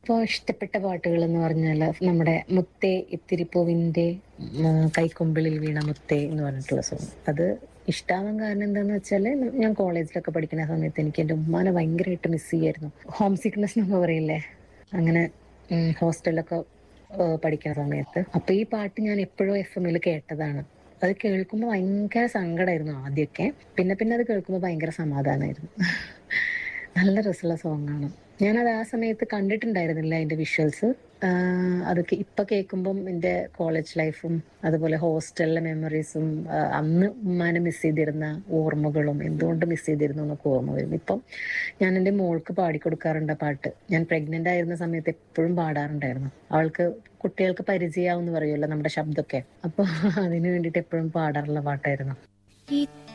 ഇപ്പോൾ ഇഷ്ടപ്പെട്ട പാട്ടുകൾ എന്ന് പറഞ്ഞാൽ നമ്മുടെ മുത്തേ ഇത്തിരിപ്പൂവിന്റെ ഉം, കൈക്കൊമ്പിളിൽ വീണ മുത്തേ എന്ന് പറഞ്ഞിട്ടുള്ള സോങ് അത് ഇഷ്ടാവാൻ കാരണം എന്താന്ന് വെച്ചാല് ഞാൻ കോളേജിലൊക്കെ പഠിക്കുന്ന സമയത്ത് എനിക്ക് എൻ്റെ ഉമ്മാനെ ഭയങ്കരമായിട്ട് മിസ് ചെയ്യായിരുന്നു ഹോം സിക്നെസ് എന്നൊക്കെ പറയില്ലേ അങ്ങനെ ഉം, ഹോസ്റ്റലിലൊക്കെ ഏഹ്, പഠിക്കുന്ന സമയത്ത് അപ്പൊ ഈ പാട്ട് ഞാൻ എപ്പോഴും എഫ് എമ്മിൽ കേട്ടതാണ് അത് കേൾക്കുമ്പോൾ ഭയങ്കര സങ്കടമായിരുന്നു ആദ്യമൊക്കെ പിന്നെ പിന്നെ അത് കേൾക്കുമ്പോൾ ഭയങ്കര സമാധാനമായിരുന്നു നല്ല രസമുള്ള സോങ് ആണ് ഞാനത് ആ സമയത്ത് കണ്ടിട്ടുണ്ടായിരുന്നില്ല അതിന്റെ വിഷ്വൽസ് അതൊക്കെ ഇപ്പൊ കേൾക്കുമ്പം എൻ്റെ കോളേജ് ലൈഫും അതുപോലെ ഹോസ്റ്റലിലെ മെമ്മറീസും അന്ന് ഉമ്മാനെ മിസ് ചെയ്തിരുന്ന ഓർമ്മകളും എന്തുകൊണ്ട് മിസ് ചെയ്തിരുന്നു എന്നൊക്കെ ഓർമ്മ വരും ഇപ്പം ഞാൻ എൻ്റെ മോൾക്ക് പാടിക്കൊടുക്കാറുണ്ട് ആ പാട്ട് ഞാൻ പ്രഗ്നന്റ് ആയിരുന്ന സമയത്ത് എപ്പോഴും പാടാറുണ്ടായിരുന്നു അവൾക്ക് കുട്ടികൾക്ക് പരിചയമാവെന്ന് പറയുമല്ലോ നമ്മുടെ ശബ്ദമൊക്കെ അപ്പൊ അതിനു വേണ്ടിയിട്ട് എപ്പോഴും പാടാറുള്ള പാട്ടായിരുന്നു